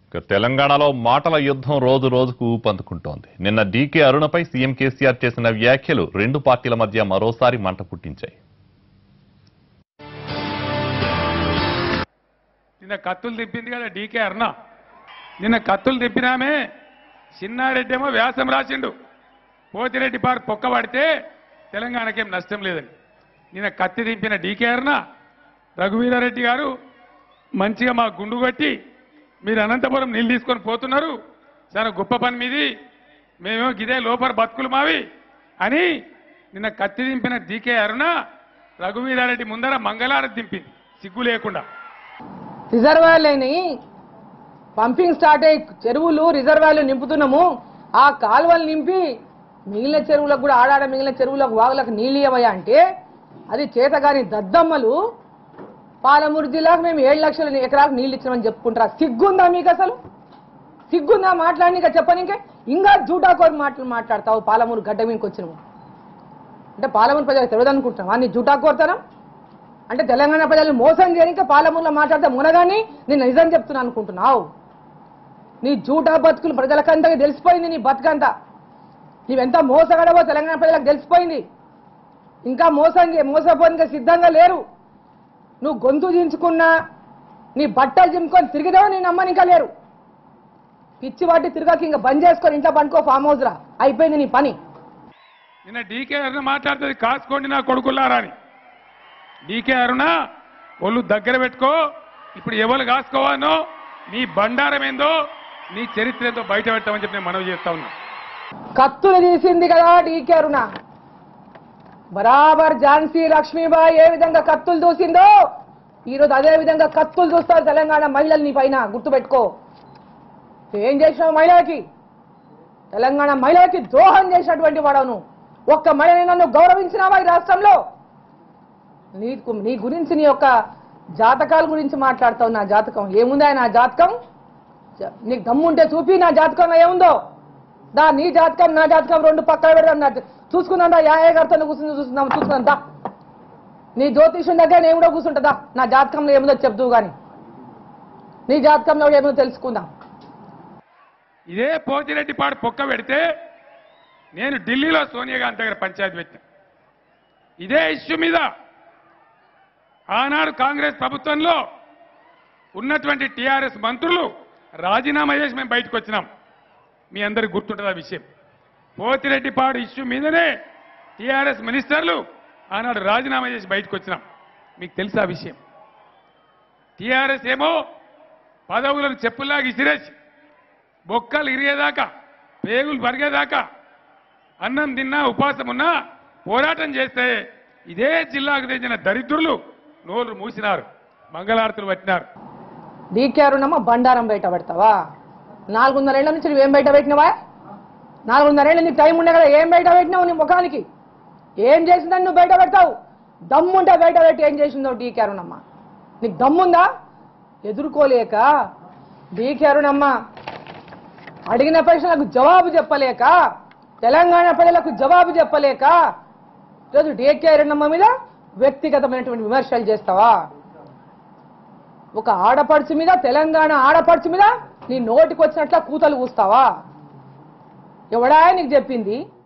ఇక తెలంగాణలో మాటల యుద్ధం రోజు రోజుకు ఊపందుకుంటోంది నిన్న డీకే అరుణపై సీఎం కేసీఆర్ చేసిన వ్యాఖ్యలు రెండు పార్టీల మధ్య మరోసారి మంట పుట్టించాయి నిన్న కత్తులు తిప్పింది కదా డీకే అర్ణ నిన్న కత్తులు తిప్పినామే చిన్నారెడ్డి ఏమో వ్యాసం రాసిండు పోతిరెడ్డి పార్క్ పొక్క పడితే తెలంగాణకేం నష్టం లేదని నిన్న కత్తి దింపిన డీకే అర్ణ రఘువీరారెడ్డి గారు మంచిగా మా గుండు కొట్టి మీరు అనంతపురం నీళ్ళు తీసుకొని పోతున్నారు చాలా గొప్ప పని మీది మేమేమో గిదే లోపల బతుకులు మావి అని నిన్న కత్తి దింపిన డీకే అరుణ రఘువీరారెడ్డి ముందర మంగళారతి దింపింది సిగ్గు లేకుండా రిజర్వాయర్లని పంపింగ్ స్టార్ట్ అయ్యి చెరువులు రిజర్వాయర్లు నింపుతున్నాము ఆ కాలువలు నింపి మిగిలిన చెరువులకు కూడా ఆడాడ మిగిలిన చెరువులకు వాగులకు నీళ్ళు ఇవ్వయా అంటే అది చేతగాని దద్దమ్మలు పాలమూరు జిల్లాకు మేము ఏడు లక్షల ఎకరాలకు నీళ్ళు ఇచ్చినామని చెప్పుకుంటారా సిగ్గుందా మీకు అసలు సిగ్గుందా మాట్లాడి ఇంకా చెప్పనీకే ఇంకా జూటా కోరి మాటలు మాట్లాడతావు పాలమూరు గడ్డ మీదకి వచ్చినాము అంటే పాలమూరు ప్రజలకు తెలియదు అనుకుంటున్నావా నీ జూటా కోరుతానా అంటే తెలంగాణ ప్రజలను మోసం చేయడానికి పాలమూరులో మాట్లాడితే మునగాని నేను నిజం చెప్తున్నా అనుకుంటున్నావు నీ జూటా బతుకులు ప్రజలకంతా తెలిసిపోయింది నీ బతుకంతా నీవెంత మోసగడవో తెలంగాణ ప్రజలకు తెలిసిపోయింది ఇంకా మోసం చే- మోసపోనికి సిద్ధంగా లేరు నువ్వు గొంతు దించుకున్నా నీ బట్టలు చింపుకొని తిరిగిదావో నీ నమ్మని ఇంకా లేరు పిచ్చి వాటి తిరగక ఇంకా బంద్ చేసుకొని ఇంట్లో పండుకో ఫామ్ హౌస్ రా అయిపోయింది నీ పని నిన్న డీకే అరుణ మాట్లాడుతుంది కాసుకోండి నా కొడుకుల్లారా అని డీకే అరుణ ఒళ్ళు దగ్గర పెట్టుకో ఇప్పుడు ఎవరు కాసుకోవానో నీ బండారం ఏందో నీ చరిత్ర ఏందో బయట పెట్టామని చెప్పి నేను మనవి చేస్తా ఉన్నా కత్తులు తీసింది కదా డీకే అరుణ బరాబర్ ఝాన్సీ లక్ష్మీబాయి ఏ విధంగా కత్తులు దూసిందో ఈరోజు అదే విధంగా కత్తులు చూస్తారు తెలంగాణ మహిళలు నీ పైన గుర్తుపెట్టుకో ఏం చేసినావు మహిళకి తెలంగాణ మహిళకి ద్రోహం చేసినటువంటి వాడవు నువ్వు ఒక్క మహిళని నన్ను గౌరవించినావా ఈ రాష్ట్రంలో నీకు నీ గురించి నీ యొక్క జాతకాల గురించి మాట్లాడతావు నా జాతకం ఏముందా నా జాతకం జ- నీకు దమ్ముంటే చూపి నా జాతకం ఏముందో దా నీ జాతకం నా జాతకం రెండు పక్కన పెడదాం నా చూసుకుందాం దా యాయ గారితో కూర్చుని చూసుకుందాం చూసుకుందాం దా నీ జ్యోతిష్యం దగ్గర నేను కూడా కూర్చుంటుందా నా జాతకంలో ఏముందో చెప్తూ గాని నీ జాతకంలో ఏముందో తెలుసుకుందాం ఇదే పోతిరెడ్డి పాడు పొక్క పెడితే నేను ఢిల్లీలో సోనియా గాంధీ దగ్గర పంచాయతీ పెట్టాను ఇదే ఇష్యూ మీద ఆనాడు కాంగ్రెస్ ప్రభుత్వంలో ఉన్నటువంటి టీఆర్ఎస్ మంత్రులు రాజీనామా చేసి మేము బయటకు వచ్చినాం మీ అందరికి గుర్తుంటుంది ఆ విషయం పోతిరెడ్డి పాడు ఇష్యూ మీదనే టీఆర్ఎస్ మినిస్టర్లు ఆనాడు రాజీనామా చేసి బయటకు వచ్చినాం మీకు తెలుసా ఆ విషయం టీఆర్ఎస్ ఏమో పదవులను చెప్పుల్లాగా ఇసిరేసి బొక్కలు ఇరిగేదాకా పేగులు పరిగేదాకా అన్నం తిన్నా ఉపాసం ఉన్నా పోరాటం చేస్తే ఇదే జిల్లాకు తెచ్చిన దరిద్రులు నోరు మూసినారు మంగళారతులు పట్టినారు డీకే అరుణమ్మ బండారం బయట పెడతావా నాలుగున్నరేళ్ల నుంచి నువ్వేం బయట పెట్టినవా నాలుగున్నరేళ్ళ నీకు టైం ఉండే కదా ఏం బయట పెట్టినావు నీ ముఖానికి ఏం చేసిందని నువ్వు బయట పెడతావు దమ్ముంటే బయట పెట్టి ఏం చేసిందో డీకే అరుణమ్మ నీకు దమ్ముందా ఎదుర్కోలేక డీకే అరుణమ్మ అడిగిన ప్రశ్నలకు జవాబు చెప్పలేక తెలంగాణ ప్రజలకు జవాబు చెప్పలేక ఈరోజు డీకే అరుణమ్మ మీద వ్యక్తిగతమైనటువంటి విమర్శలు చేస్తావా ఒక ఆడపడుచు మీద తెలంగాణ ఆడపడుచు మీద నీ నోటికి వచ్చినట్ల కూతలు కూస్తావా ఎవడా నీకు చెప్పింది